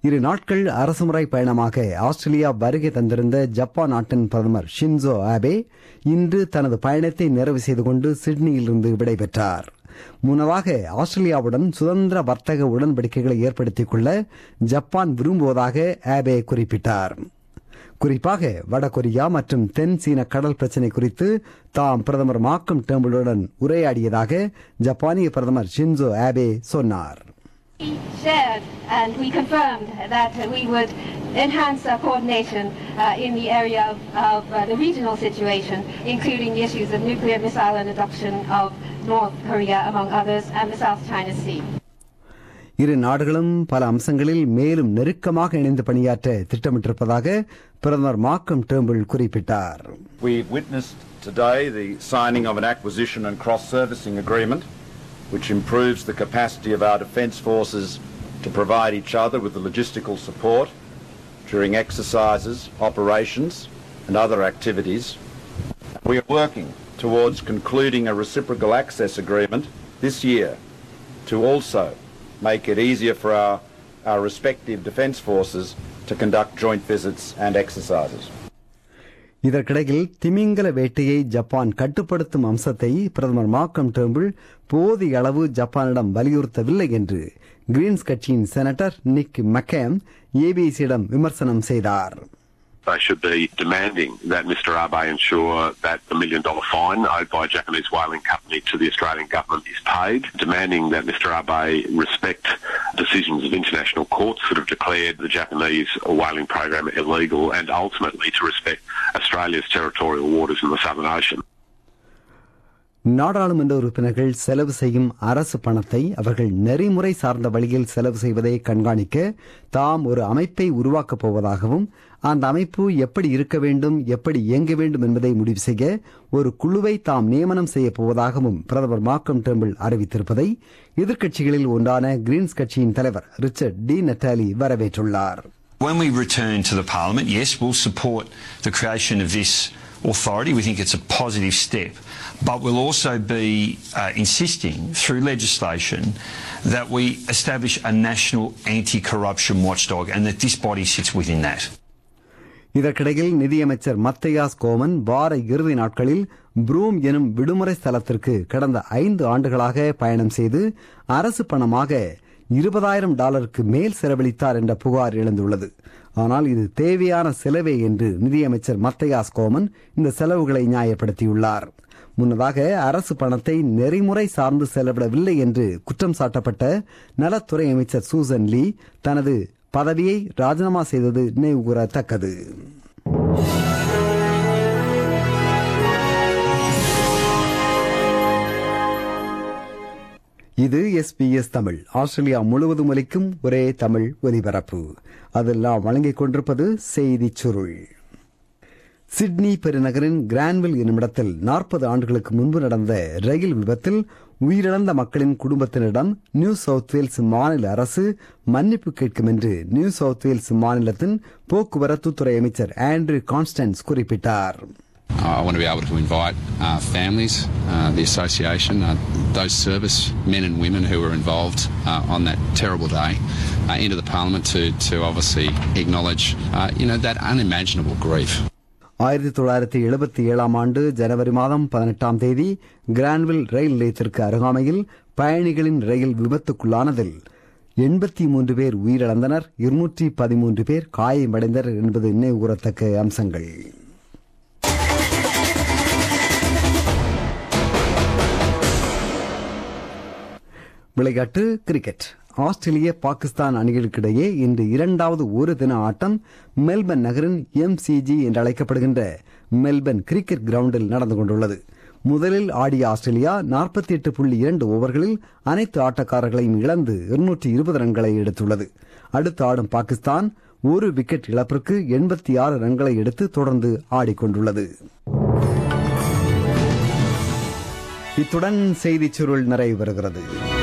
இரு நாட்கள் அரசுமுறை பயணமாக ஆஸ்திரேலியா வருகை தந்திருந்த ஜப்பான் நாட்டின் பிரதமர் ஷின்சோ ஆபே இன்று தனது பயணத்தை நிறைவு செய்து கொண்டு சிட்னியிலிருந்து விடைபெற்றார் முன்னதாக ஆஸ்திரேலியாவுடன் சுதந்திர வர்த்தக உடன்படிக்கைகளை ஏற்படுத்திக் கொள்ள ஜப்பான் விரும்புவதாக ஆபே குறிப்பிட்டார் குறிப்பாக வடகொரியா மற்றும் தென் சீன கடல் பிரச்சினை குறித்து தாம் பிரதமர் மாக்கம் டேம்பிளுடன் உரையாடியதாக ஜப்பானிய பிரதமர் ஷின்சோ ஆபே சொன்னார் We shared and we confirmed that uh, we would enhance our coordination uh, in the area of, of uh, the regional situation, including the issues of nuclear missile and adoption of North Korea, among others, and the South China Sea. இரு நாடுகளும் பல அம்சங்களில் மேலும் நெருக்கமாக இணைந்து பணியாற்ற திட்டமிட்டிருப்பதாக பிரதமர் Markham temple குறிப்பிட்டார் We've witnessed today the signing of an acquisition and cross-servicing agreement which improves the capacity of our defence forces to provide each other with the logistical support during exercises, operations and other activities. We are working towards concluding a reciprocal access agreement this year to also make it easier for our, our respective defence forces to conduct joint visits and exercises. இதற்கிடையில் திமிங்கல வேட்டையை Japan கட்டுப்படுத்தும் அம்சத்தை பிரதமர் Markham temple போதிய அளவு ஜப்பானிடம் வலியுறுத்தவில்லை என்று Green's கட்சியின் senator நிக் மக்கேம் ஏபிசியிடம் விமர்சனம் செய்தார் They should be demanding that Mr Abe ensure that the million dollar fine owed by a Japanese whaling company to the Australian government is paid, demanding that Mr Abe respect decisions of international courts that have declared the Japanese whaling program illegal and ultimately to respect Australia's territorial waters in the Southern Ocean. நாடாளுமன்ற உறுப்பினர்கள் செலவு செய்யும் அரசு பணத்தை அவர்கள் நெறிமுறை சார்ந்த வழியில் செலவு செய்வதை கண்காணிக்க தாம் ஒரு அமைப்பை உருவாக்கப் போவதாகவும் அந்த அமைப்பு எப்படி இருக்க வேண்டும் எப்படி இயங்க வேண்டும் என்பதை முடிவு செய்ய ஒரு குழுவை தாம் நியமனம் செய்யப் போவதாகவும் பிரதமர் மாக்கம் டேம்பிள் அறிவித்திருப்பதை எதிர்க்கட்சிகளில் ஒன்றான கிரீன்ஸ் கட்சியின் தலைவர் ரிச்சர்ட் டி நட்டாலி வரவேற்றுள்ளார் When we return to the Parliament, yes, we'll support the creation of this authority. We think it's a positive step. But we'll also be uh, insisting through legislation that we establish a national anti-corruption watchdog and that this body sits within that. இதற்கிடையில் நிதியமைச்சர் மத்தையாஸ் கோமன் வார இறுதி நாட்களில் broom எனும் விடுமுறை ஸ்தலத்திற்கு கடந்த ஐந்து ஆண்டுகளாக பயணம் செய்து அரசு பணமாக இருபதாயிரம் டாலருக்கு மேல் செலவழித்தார் என்ற புகார் எழுந்துள்ளது ஆனால் இது தேவையான செலவே என்று நிதியமைச்சர் மத்தையாஸ் கோமன் இந்த செலவுகளை நியாயப்படுத்தியுள்ளார் முன்னதாக அரசு பணத்தை நெறிமுறை சார்ந்து செலவிடவில்லை என்று குற்றம் சாட்டப்பட்ட நலத்துறை அமைச்சர் சூசன் லீ தனது பதவியை ராஜினாமா செய்தது நினைவுகூரத்தக்கது இது எஸ்பிஎஸ் தமிழ் ஆஸ்திரேலியா முழுவதும் ஒலிக்கும் ஒரே தமிழ் ஒலிபரப்பு அதெல்லாம் வழங்கிக் கொண்டிருப்பது செய்திச் சுருள் சிட்னி பெருநகரின் கிரான்வில் என்னுமிடத்தில் நாற்பது ஆண்டுகளுக்கு முன்பு நடந்த ரயில் விபத்தில் உயிரிழந்த மக்களின் குடும்பத்தினரிடம் நியூ சவுத் வேல்ஸ் மாநில அரசு மன்னிப்பு கேட்கும் என்று நியூ சவுத் வேல்ஸ் மாநிலத்தின் போக்குவரத்துத்துறை அமைச்சர் ஆண்ட்ரூ கான்ஸ்டன்ஸ் குறிப்பிட்டார் I want to be able to invite uh, families, uh, the association, uh, those service men and women who were involved uh, on that terrible day uh, into the parliament to, to obviously acknowledge, uh, you know, that unimaginable grief. ஆயிரத்தி தொள்ளாயிரத்தி எழுபத்தி ஏழாம் ஆண்டு ஜனவரி மாதம் பதினெட்டாம் தேதி கிரான்வில் ரயில் நிலையத்திற்கு அருகாமையில் பயணிகளின் ரயில் விபத்துக்குள்ளானதில் எண்பத்தி மூன்று பேர் உயிரிழந்தனர் இருநூற்றி பதிமூன்று பேர் காயமடைந்தனர் என்பது நினைவுகூரத்தக்க அம்சங்கள் விளையாட்டு கிரிக்கெட் ஆஸ்திரேலிய பாகிஸ்தான் அணிகளுக்கிடையே இன்று இரண்டாவது ஒரு தின ஆட்டம் மெல்பர்ன் நகரின் எம்சிஜி என்று அழைக்கப்படுகின்ற மெல்பர்ன் கிரிக்கெட் கிரவுண்டில் நடந்து கொண்டுள்ளது முதலில் ஆடிய ஆஸ்திரேலியா நாற்பத்தி எட்டு புள்ளி இரண்டு ஓவர்களில் அனைத்து ஆட்டக்காரர்களையும் இழந்து இருநூற்றி இருபது ரன்களை எடுத்துள்ளது அடுத்து ஆடும் பாகிஸ்தான் ஒரு விக்கெட் இழப்பிற்கு எண்பத்தி ஆறு ரன்களை எடுத்து தொடர்ந்து ஆடிக்கொண்டுள்ளது இத்துடன் செய்திச் சுருள் நிறைவு பெறுகிறது